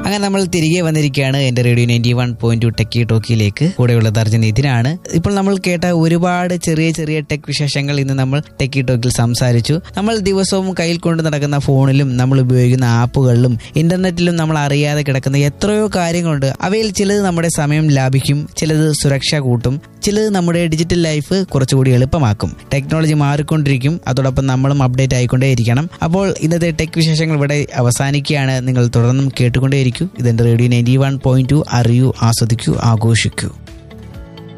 അങ്ങനെ നമ്മൾ തിരികെ വന്നിരിക്കുകയാണ് എന്റെ radio ninety one point two techie ടോക്കിയിലേക്ക് കൂടെയുള്ള തർജൻ ഇതിനാണ് ഇപ്പോൾ നമ്മൾ കേട്ട ഒരുപാട് ചെറിയ ചെറിയ ടെക് വിശേഷങ്ങൾ ഇന്ന് നമ്മൾ ടെക്കി ടോക്കിൽ സംസാരിച്ചു നമ്മൾ ദിവസവും കയ്യിൽ കൊണ്ട് നടക്കുന്ന ഫോണിലും നമ്മൾ ഉപയോഗിക്കുന്ന ആപ്പുകളിലും ഇന്റർനെറ്റിലും നമ്മൾ അറിയാതെ കിടക്കുന്ന എത്രയോ കാര്യങ്ങളുണ്ട് അവയിൽ ചിലത് നമ്മുടെ സമയം ലാഭിക്കും ചിലത് സുരക്ഷ കൂട്ടും ചിലത് നമ്മുടെ ഡിജിറ്റൽ ലൈഫ് കുറച്ചുകൂടി എളുപ്പമാക്കും ടെക്നോളജി മാറിക്കൊണ്ടിരിക്കും അതോടൊപ്പം നമ്മളും അപ്ഡേറ്റ് ആയിക്കൊണ്ടേയിരിക്കണം അപ്പോൾ ഇന്നത്തെ ടെക് വിശേഷങ്ങൾ ഇവിടെ അവസാനിക്കുകയാണ് നിങ്ങൾ തുടർന്നും കേട്ടുകൊണ്ടേയിരിക്കൂ ഇതെന്റെ radio ninety one point two അറിയൂ ആസ്വദിക്കൂ ആഘോഷിക്കൂ